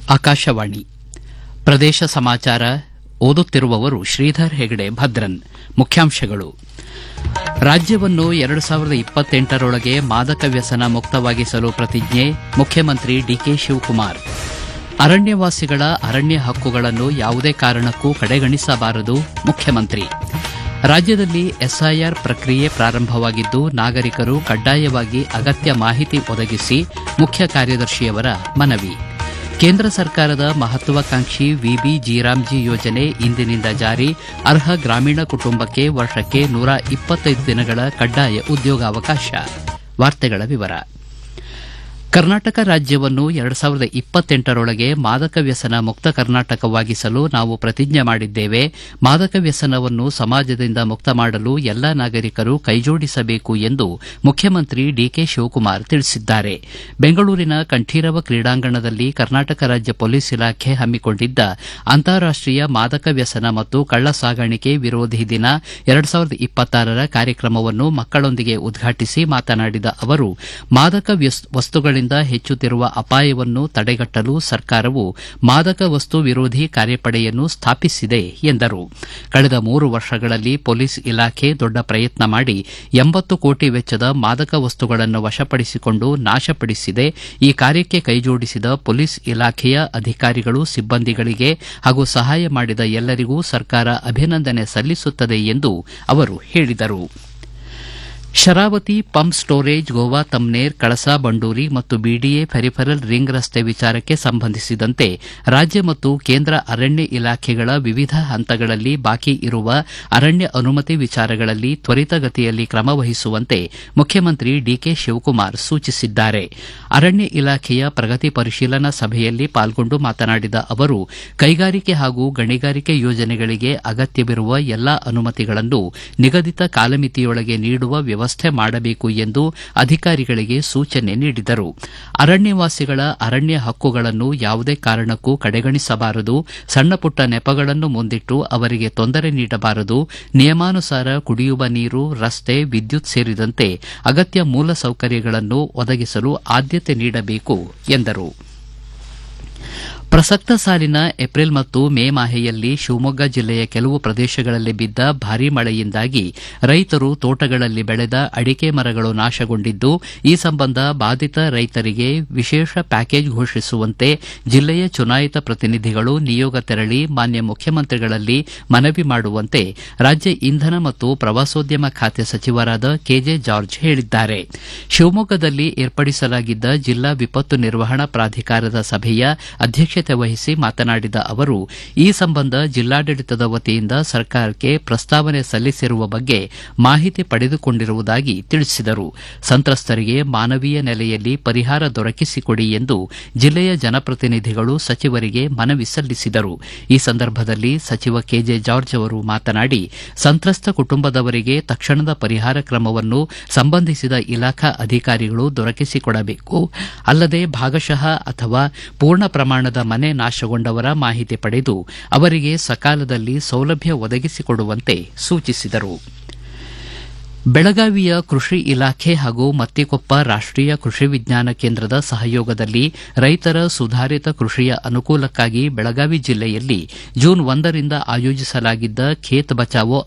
ಆಕಾಶವಾಣಿ ಪ್ರದೇಶ ಸಮಾಚಾರ ಓದುತ್ತಿರುವವರು ಶ್ರೀಧರ್ ಹೆಗಡೆ ಭದ್ರನ್ ಮುಖ್ಯಾಂಶಗಳು ರಾಜ್ಯವನ್ನು ಎರಡು ಸಾವಿರದ ಇಪ್ಪತ್ತೆಂಟರೊಳಗೆ ಮಾದಕ ವ್ಯಸನ ಮುಕ್ತವಾಗಿಸಲು ಪ್ರತಿಜ್ಞೆ ಮುಖ್ಯಮಂತ್ರಿ ಡಿಕೆ ಶಿವಕುಮಾರ್ ಅರಣ್ಯವಾಸಿಗಳ ಅರಣ್ಯ ಹಕ್ಕುಗಳನ್ನು ಯಾವುದೇ ಕಾರಣಕ್ಕೂ ಕಡೆಗಣಿಸಬಾರದು ಮುಖ್ಯಮಂತ್ರಿ ರಾಜ್ಯದಲ್ಲಿ ಎಸ್ಐಆರ್ ಪ್ರಕ್ರಿಯೆ ಪ್ರಾರಂಭವಾಗಿದ್ದು ನಾಗರಿಕರು ಕಡ್ಡಾಯವಾಗಿ ಅಗತ್ಯ ಮಾಹಿತಿ ಒದಗಿಸಿ ಮುಖ್ಯ ಕಾರ್ಯದರ್ಶಿಯವರ ಮನವಿ ಕೇಂದ್ರ ಸರ್ಕಾರದ ಮಹತ್ವಾಕಾಂಕ್ಷಿ ವಿಬಿ ಜೀರಾಮ್ಜಿ ಯೋಜನೆ ಇಂದಿನಿಂದ ಜಾರಿ ಅರ್ಹ ಗ್ರಾಮೀಣ ಕುಟುಂಬಕ್ಕೆ ವರ್ಷಕ್ಕೆ ನೂರ ಇಪ್ಪತ್ತೈದು ದಿನಗಳ ಕಡ್ಡಾಯ ಉದ್ಯೋಗಾವಕಾಶ ವಾರ್ತೆಗಳ ವಿವರ ಕರ್ನಾಟಕ ರಾಜ್ಯವನ್ನು ಎರಡು ಸಾವಿರದ ಇಪ್ಪತ್ತೆಂಟರೊಳಗೆ ಮಾದಕ ವ್ಯಸನ ಮುಕ್ತ ಕರ್ನಾಟಕವಾಗಿಸಲು ನಾವು ಪ್ರತಿಜ್ಞೆ ಮಾಡಿದ್ದೇವೆ ಮಾದಕ ವ್ಯಸನವನ್ನು ಸಮಾಜದಿಂದ ಮುಕ್ತ ಮಾಡಲು ಎಲ್ಲ ನಾಗರಿಕರು ಕೈಜೋಡಿಸಬೇಕು ಎಂದು ಮುಖ್ಯಮಂತ್ರಿ ಡಿಕೆ ಶಿವಕುಮಾರ್ ತಿಳಿಸಿದ್ದಾರೆ ಬೆಂಗಳೂರಿನ ಕಂಠೀರವ ಕ್ರೀಡಾಂಗಣದಲ್ಲಿ ಕರ್ನಾಟಕ ರಾಜ್ಯ ಪೊಲೀಸ್ ಇಲಾಖೆ ಹಮ್ಮಿಕೊಂಡಿದ್ದ ಅಂತಾರಾಷ್ಟೀಯ ಮಾದಕ ವ್ಯಸನ ಮತ್ತು ಕಳ್ಳ ಸಾಗಾಣಿಕೆ ವಿರೋಧಿ ದಿನ ಎರಡು ಸಾವಿರದ ಇಪ್ಪತ್ತಾರರ ಕಾರ್ಯಕ್ರಮವನ್ನು ಮಕ್ಕಳೊಂದಿಗೆ ಉದ್ಘಾಟಿಸಿ ಮಾತನಾಡಿದ ಅವರು ಮಾದಕ ವಸ್ತುಗಳಿಂದ ಹೆಚ್ಚುತ್ತಿರುವ ಅಪಾಯವನ್ನು ತಡೆಗಟ್ಟಲು ಸರ್ಕಾರವು ಮಾದಕ ವಸ್ತು ವಿರೋಧಿ ಕಾರ್ಯಪಡೆಯನ್ನು ಸ್ಥಾಪಿಸಿದೆ ಎಂದರು ಕಳೆದ ಮೂರು ವರ್ಷಗಳಲ್ಲಿ ಪೊಲೀಸ್ ಇಲಾಖೆ ದೊಡ್ಡ ಪ್ರಯತ್ನ ಮಾಡಿ ಎಂಬತ್ತು ಕೋಟಿ ವೆಚ್ಚದ ಮಾದಕ ವಸ್ತುಗಳನ್ನು ವಶಪಡಿಸಿಕೊಂಡು ನಾಶಪಡಿಸಿದೆ ಈ ಕಾರ್ಯಕ್ಕೆ ಕೈಜೋಡಿಸಿದ ಪೊಲೀಸ್ ಇಲಾಖೆಯ ಅಧಿಕಾರಿಗಳು ಸಿಬ್ಬಂದಿಗಳಿಗೆ ಹಾಗೂ ಸಹಾಯ ಮಾಡಿದ ಎಲ್ಲರಿಗೂ ಸರ್ಕಾರ ಅಭಿನಂದನೆ ಸಲ್ಲಿಸುತ್ತದೆ ಎಂದು ಅವರು ಹೇಳಿದರು ಶರಾವತಿ ಪಂಪ್ ಸ್ಟೋರೇಜ್ ಗೋವಾ ತಮ್ನೇರ್ ಕಳಸಾ ಬಂಡೂರಿ ಮತ್ತು ಬಿಡಿಎ ಫೆರಿಫೆರಲ್ ರಿಂಗ್ ರಸ್ತೆ ವಿಚಾರಕ್ಕೆ ಸಂಬಂಧಿಸಿದಂತೆ ರಾಜ್ಯ ಮತ್ತು ಕೇಂದ್ರ ಅರಣ್ಯ ಇಲಾಖೆಗಳ ವಿವಿಧ ಹಂತಗಳಲ್ಲಿ ಬಾಕಿ ಇರುವ ಅರಣ್ಯ ಅನುಮತಿ ವಿಚಾರಗಳಲ್ಲಿ ತ್ವರಿತಗತಿಯಲ್ಲಿ ಕ್ರಮ ವಹಿಸುವಂತೆ ಮುಖ್ಯಮಂತ್ರಿ ಡಿಕೆ ಶಿವಕುಮಾರ್ ಸೂಚಿಸಿದ್ದಾರೆ ಅರಣ್ಯ ಇಲಾಖೆಯ ಪ್ರಗತಿ ಪರಿಶೀಲನಾ ಸಭೆಯಲ್ಲಿ ಪಾಲ್ಗೊಂಡು ಮಾತನಾಡಿದ ಅವರು ಕೈಗಾರಿಕೆ ಹಾಗೂ ಗಣಿಗಾರಿಕೆ ಯೋಜನೆಗಳಿಗೆ ಅಗತ್ಯವಿರುವ ಎಲ್ಲಾ ಅನುಮತಿಗಳನ್ನು ನಿಗದಿತ ಕಾಲಮಿತಿಯೊಳಗೆ ನೀಡುವ ವ್ಯವಸ್ಥೆ ಮಾಡಬೇಕು ಎಂದು ಅಧಿಕಾರಿಗಳಿಗೆ ಸೂಚನೆ ನೀಡಿದರು ಅರಣ್ಯವಾಸಿಗಳ ಅರಣ್ಯ ಹಕ್ಕುಗಳನ್ನು ಯಾವುದೇ ಕಾರಣಕ್ಕೂ ಕಡೆಗಣಿಸಬಾರದು ಸಣ್ಣಪುಟ್ಟ ನೆಪಗಳನ್ನು ಮುಂದಿಟ್ಟು ಅವರಿಗೆ ತೊಂದರೆ ನೀಡಬಾರದು ನಿಯಮಾನುಸಾರ ಕುಡಿಯುವ ನೀರು ರಸ್ತೆ ವಿದ್ಯುತ್ ಸೇರಿದಂತೆ ಅಗತ್ಯ ಮೂಲಸೌಕರ್ಯಗಳನ್ನು ಒದಗಿಸಲು ಆದ್ಯತೆ ನೀಡಬೇಕು ಎಂದರು ಪ್ರಸಕ್ತ ಸಾಲಿನ ಏಪ್ರಿಲ್ ಮತ್ತು ಮೇ ಮಾಹೆಯಲ್ಲಿ ಶಿವಮೊಗ್ಗ ಜಿಲ್ಲೆಯ ಕೆಲವು ಪ್ರದೇಶಗಳಲ್ಲಿ ಬಿದ್ದ ಭಾರೀ ಮಳೆಯಿಂದಾಗಿ ರೈತರು ತೋಟಗಳಲ್ಲಿ ಬೆಳೆದ ಅಡಿಕೆ ಮರಗಳು ನಾಶಗೊಂಡಿದ್ದು ಈ ಸಂಬಂಧ ಬಾಧಿತ ರೈತರಿಗೆ ವಿಶೇಷ ಪ್ಯಾಕೇಜ್ ಘೋಷಿಸುವಂತೆ ಜಿಲ್ಲೆಯ ಚುನಾಯಿತ ಪ್ರತಿನಿಧಿಗಳು ನಿಯೋಗ ತೆರಳಿ ಮಾನ್ಯ ಮುಖ್ಯಮಂತ್ರಿಗಳಲ್ಲಿ ಮನವಿ ಮಾಡುವಂತೆ ರಾಜ್ಯ ಇಂಧನ ಮತ್ತು ಪ್ರವಾಸೋದ್ಯಮ ಖಾತೆ ಸಚಿವರಾದ ಕೆಜೆ ಜಾರ್ಜ್ ಹೇಳಿದ್ದಾರೆ ಶಿವಮೊಗ್ಗದಲ್ಲಿ ಏರ್ಪಡಿಸಲಾಗಿದ್ದ ಜಿಲ್ಲಾ ವಿಪತ್ತು ನಿರ್ವಹಣಾ ಪ್ರಾಧಿಕಾರದ ಸಭೆಯ ಅಧ್ಯಕ್ಷತೆ ವಹಿಸಿ ಮಾತನಾಡಿದ ಅವರು ಈ ಸಂಬಂಧ ಜಿಲ್ಲಾಡಳಿತದ ವತಿಯಿಂದ ಸರ್ಕಾರಕ್ಕೆ ಪ್ರಸ್ತಾವನೆ ಸಲ್ಲಿಸಿರುವ ಬಗ್ಗೆ ಮಾಹಿತಿ ಪಡೆದುಕೊಂಡಿರುವುದಾಗಿ ತಿಳಿಸಿದರು ಸಂತ್ರಸ್ತರಿಗೆ ಮಾನವೀಯ ನೆಲೆಯಲ್ಲಿ ಪರಿಹಾರ ದೊರಕಿಸಿಕೊಡಿ ಎಂದು ಜಿಲ್ಲೆಯ ಜನಪ್ರತಿನಿಧಿಗಳು ಸಚಿವರಿಗೆ ಮನವಿ ಸಲ್ಲಿಸಿದರು ಈ ಸಂದರ್ಭದಲ್ಲಿ ಸಚಿವ ಕೆಜೆ ಜಾರ್ಜ್ ಅವರು ಮಾತನಾಡಿ ಸಂತ್ರಸ್ತ ಕುಟುಂಬದವರಿಗೆ ತಕ್ಷಣದ ಪರಿಹಾರ ಕ್ರಮವನ್ನು ಸಂಬಂಧಿಸಿದ ಇಲಾಖಾ ಅಧಿಕಾರಿಗಳು ದೊರಕಿಸಿಕೊಡಬೇಕು ಅಲ್ಲದೆ ಭಾಗಶಃ ಅಥವಾ ಪೂರ್ಣ ಪ್ರಮಾಣದ ಮನೆ ನಾಶಗೊಂಡವರ ಮಾಹಿತಿ ಪಡೆದು ಅವರಿಗೆ ಸಕಾಲದಲ್ಲಿ ಸೌಲಭ್ಯ ಒದಗಿಸಿಕೊಡುವಂತೆ ಸೂಚಿಸಿದರು ಬೆಳಗಾವಿಯ ಕೃಷಿ ಇಲಾಖೆ ಹಾಗೂ ಮತ್ತಿಕೊಪ್ಪ ರಾಷ್ಟೀಯ ಕೃಷಿ ವಿಜ್ಞಾನ ಕೇಂದ್ರದ ಸಹಯೋಗದಲ್ಲಿ ರೈತರ ಸುಧಾರಿತ ಕೃಷಿಯ ಅನುಕೂಲಕ್ಕಾಗಿ ಬೆಳಗಾವಿ ಜಿಲ್ಲೆಯಲ್ಲಿ ಜೂನ್ ಒಂದರಿಂದ ಆಯೋಜಿಸಲಾಗಿದ್ದ ಖೇತ್ ಬಚಾವೋ